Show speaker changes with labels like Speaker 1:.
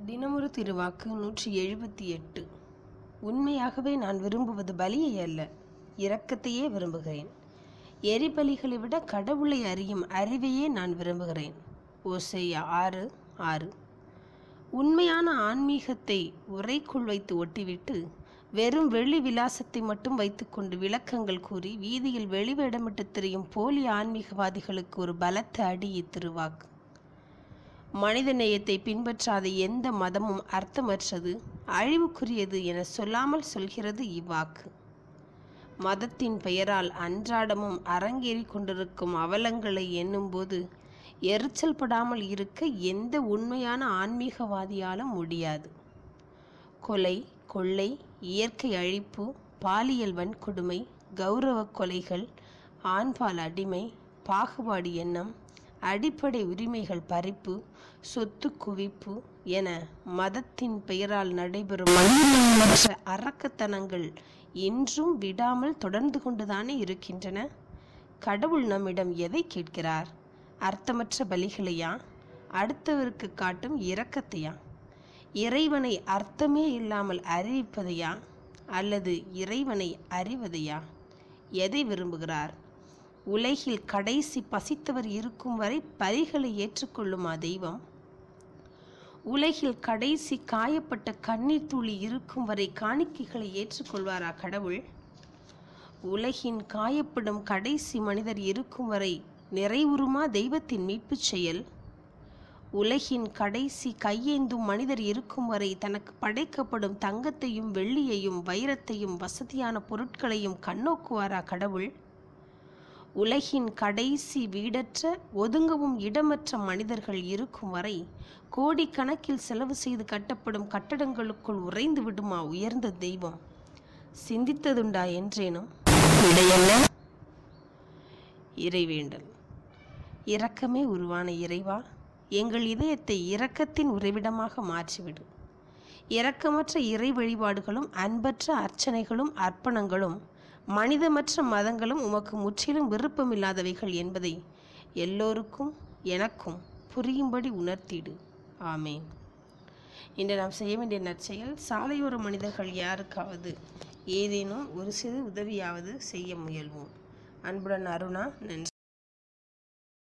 Speaker 1: தினமொரு திருவாக்கு நூற்றி எழுபத்தி எட்டு உண்மையாகவே நான் விரும்புவது பலியை அல்ல இரக்கத்தையே விரும்புகிறேன் எரிபலிகளை விட கடவுளை அறியும் அறிவையே நான் விரும்புகிறேன் ஓசையா ஆறு ஆறு உண்மையான ஆன்மீகத்தை உரைக்குள் வைத்து ஒட்டிவிட்டு வெறும் வெளி விலாசத்தை மட்டும் வைத்துக்கொண்டு விளக்கங்கள் கூறி வீதியில் வெளிவேடமிட்டு திரியும் போலி ஆன்மீகவாதிகளுக்கு ஒரு பலத்த அடி இத்திருவாக்கு மனித நேயத்தை பின்பற்றாத எந்த மதமும் அர்த்தமற்றது அழிவுக்குரியது என சொல்லாமல் சொல்கிறது இவ்வாக்கு மதத்தின் பெயரால் அன்றாடமும் அரங்கேறிக் கொண்டிருக்கும் அவலங்களை எண்ணும்போது எரிச்சல் படாமல் இருக்க எந்த உண்மையான ஆன்மீகவாதியாலும் முடியாது கொலை கொள்ளை இயற்கை அழிப்பு பாலியல் வன்கொடுமை கௌரவ கொலைகள் ஆண்பால் அடிமை பாகுபாடு எண்ணம் அடிப்படை உரிமைகள் பறிப்பு சொத்து குவிப்பு என மதத்தின் பெயரால் நடைபெறும் மனிதநேயமற்ற அரக்கத்தனங்கள் இன்றும் விடாமல் தொடர்ந்து கொண்டுதானே இருக்கின்றன கடவுள் நம்மிடம் எதை கேட்கிறார் அர்த்தமற்ற பலிகளையா அடுத்தவருக்கு காட்டும் இரக்கத்தையா இறைவனை அர்த்தமே இல்லாமல் அறிவிப்பதையா அல்லது இறைவனை அறிவதையா எதை விரும்புகிறார் உலகில் கடைசி பசித்தவர் இருக்கும் வரை பலிகளை ஏற்றுக்கொள்ளுமா தெய்வம் உலகில் கடைசி காயப்பட்ட கண்ணீர் துளி இருக்கும் வரை காணிக்கைகளை ஏற்றுக்கொள்வாரா கடவுள் உலகின் காயப்படும் கடைசி மனிதர் இருக்கும் வரை நிறைவுறுமா தெய்வத்தின் மீட்புச் செயல் உலகின் கடைசி கையேந்தும் மனிதர் இருக்கும் வரை தனக்கு படைக்கப்படும் தங்கத்தையும் வெள்ளியையும் வைரத்தையும் வசதியான பொருட்களையும் கண்ணோக்குவாரா கடவுள் உலகின் கடைசி வீடற்ற ஒதுங்கவும் இடமற்ற மனிதர்கள் இருக்கும் வரை கோடிக்கணக்கில் செலவு செய்து கட்டப்படும் கட்டடங்களுக்குள் உறைந்து விடுமா உயர்ந்த தெய்வம் சிந்தித்ததுண்டா என்றேனும் இடையல்ல இறைவேண்டல் இரக்கமே உருவான இறைவா எங்கள் இதயத்தை இரக்கத்தின் உறைவிடமாக மாற்றிவிடு இரக்கமற்ற இறை வழிபாடுகளும் அன்பற்ற அர்ச்சனைகளும் அர்ப்பணங்களும் மனிதமற்ற மதங்களும் உமக்கு முற்றிலும் விருப்பமில்லாதவைகள் என்பதை எல்லோருக்கும் எனக்கும் புரியும்படி உணர்த்திடு ஆமேன் இன்று நாம் செய்ய வேண்டிய நற்செயல் சாலையோர மனிதர்கள் யாருக்காவது ஏதேனும் ஒரு சிறு உதவியாவது செய்ய முயல்வோம் அன்புடன் அருணா நன்றி